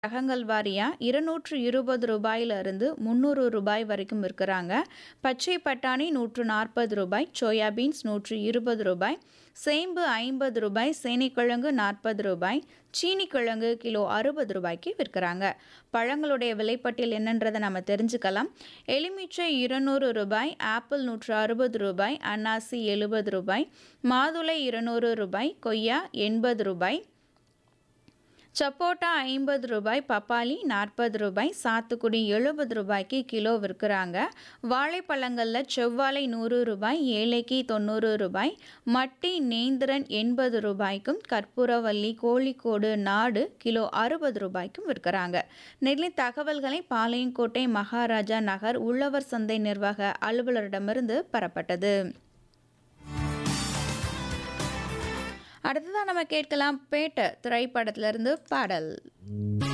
ரகங்கள் வாரியா இருநூற்று இருபது ரூபாயிலிருந்து முந்நூறு ரூபாய் வரைக்கும் விற்கிறாங்க பச்சை பட்டாணி நூற்று நாற்பது ரூபாய் சோயா பீன்ஸ் நூற்று இருபது ரூபாய் சேம்பு ஐம்பது ரூபாய் சேனைக்கிழங்கு நாற்பது ரூபாய் சீனிக்கிழங்கு கிலோ அறுபது ரூபாய்க்கு விற்கிறாங்க பழங்களுடைய விலைப்பட்டியல் என்னன்றதை நம்ம தெரிஞ்சுக்கலாம் எலுமிச்சை இருநூறு ரூபாய் ஆப்பிள் நூற்று அறுபது ரூபாய் அன்னாசி எழுபது ரூபாய் மாதுளை இருநூறு ரூபாய் கொய்யா எண்பது ரூபாய் சப்போட்டா ஐம்பது ரூபாய் பப்பாளி நாற்பது ரூபாய் சாத்துக்குடி எழுபது ரூபாய்க்கு கிலோ விற்கிறாங்க வாழைப்பழங்களில் செவ்வாழை நூறு ரூபாய் ஏழைக்கு தொண்ணூறு ரூபாய் மட்டி நேந்திரன் எண்பது ரூபாய்க்கும் கற்பூரவல்லி கோழிக்கோடு நாடு கிலோ அறுபது ரூபாய்க்கும் விற்கிறாங்க நெல்லை தகவல்களை பாளையங்கோட்டை மகாராஜா நகர் உழவர் சந்தை நிர்வாக அலுவலரிடமிருந்து பெறப்பட்டது அடுத்ததான் நம்ம கேட்கலாம் பேட்ட திரைப்படத்திலிருந்து பாடல்